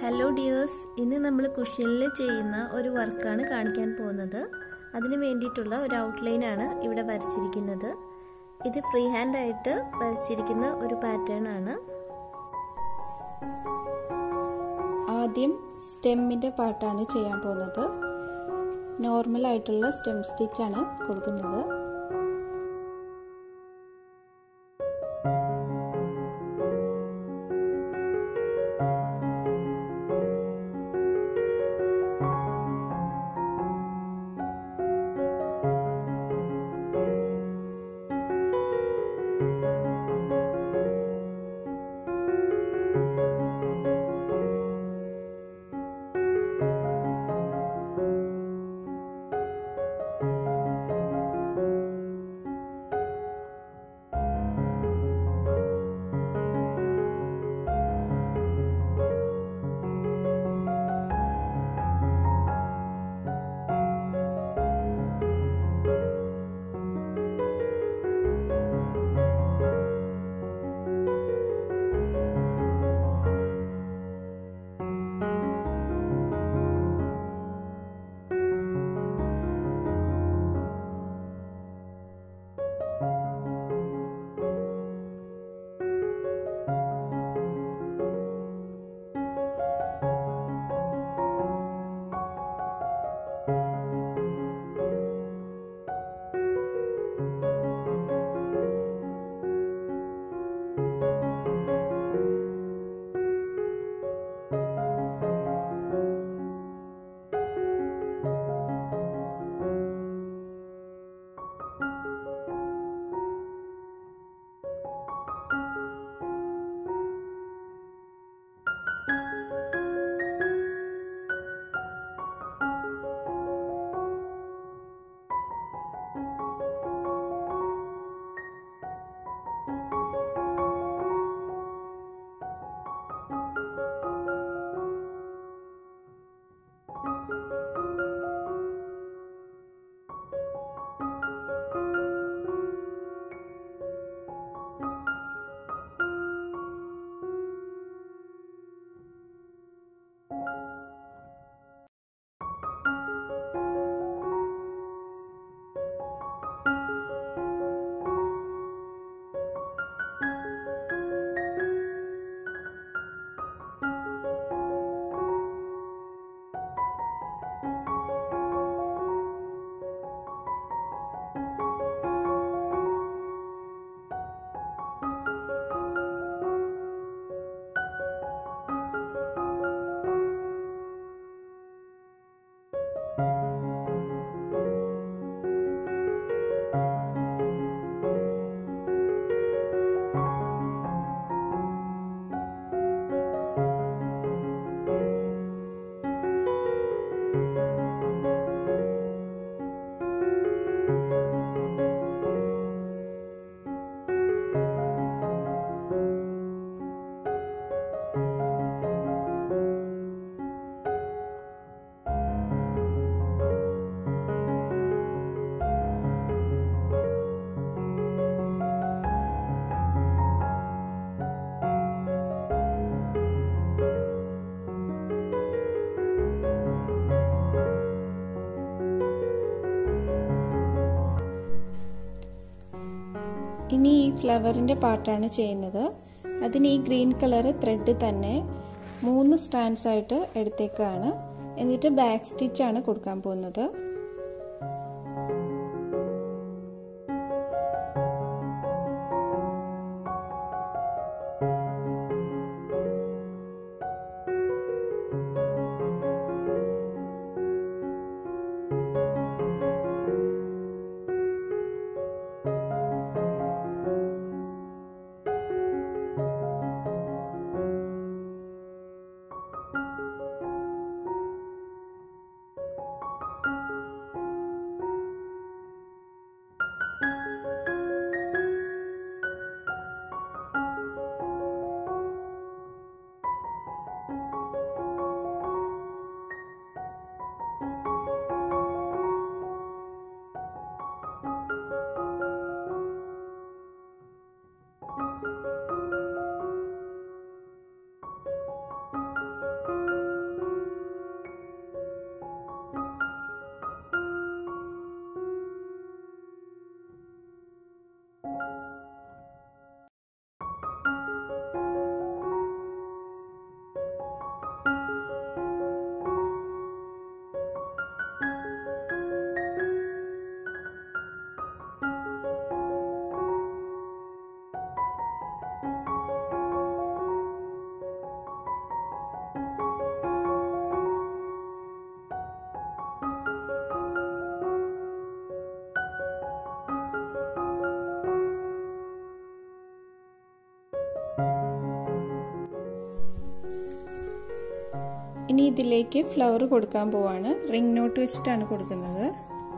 hello dears ഇന്ന് നമ്മൾ കുഷ്യനിൽ ചെയ്യുന്ന ഒരു വർക്കാണ് കാണിക്കാൻ പോകുന്നത് അതിന് വേണ്ടിയിട്ടുള്ള ഒരു ഔട്ട്ലൈനാണ് ഇവിടെ വരച്ചിരിക്കുന്നത് ഇത് ഫ്രീ ഹാൻഡ് ആയിട്ട് വരച്ചിരിക്കുന്ന ഒരു പാറ്റേൺ ആണ് ആദ്യം സ്റ്റെമ്മിൻ്റെ പാട്ടാണ് ചെയ്യാൻ പോകുന്നത് നോർമൽ ആയിട്ടുള്ള സ്റ്റെം സ്റ്റിച്ചാണ് കൊടുക്കുന്നത് ഇനി ഈ ഫ്ലവറിൻ്റെ പാട്ടാണ് ചെയ്യുന്നത് അതിന് ഈ ഗ്രീൻ കളർ ത്രെഡ് തന്നെ മൂന്ന് സ്റ്റാൻഡ്സ് ആയിട്ട് എടുത്തേക്കാണ് എന്നിട്ട് ബാക്ക് സ്റ്റിച്ചാണ് കൊടുക്കാൻ പോകുന്നത് ഇനി ഇതിലേക്ക് ഫ്ലവർ കൊടുക്കാൻ പോവാണ് റിംഗ് നോട്ട് വെച്ചിട്ടാണ് കൊടുക്കുന്നത്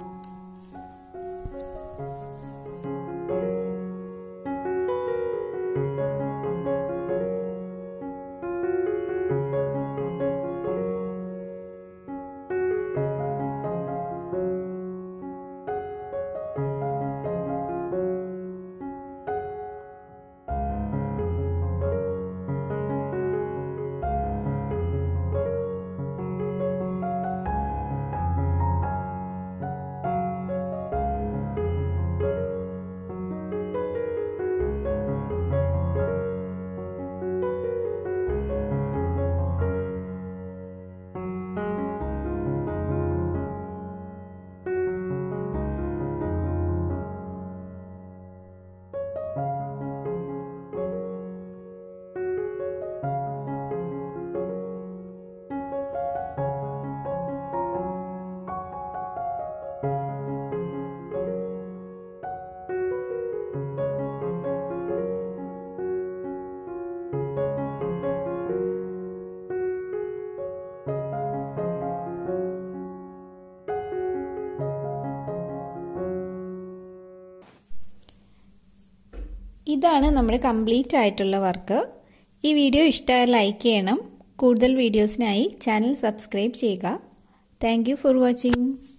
ഇതാണ് നമ്മുടെ കംപ്ലീറ്റ് ആയിട്ടുള്ള വർക്ക് ഈ വീഡിയോ ഇഷ്ടമായാൽ ലൈക്ക് ചെയ്യണം കൂടുതൽ വീഡിയോസിനായി ചാനൽ സബ്സ്ക്രൈബ് ചെയ്യുക താങ്ക് ഫോർ വാച്ചിങ്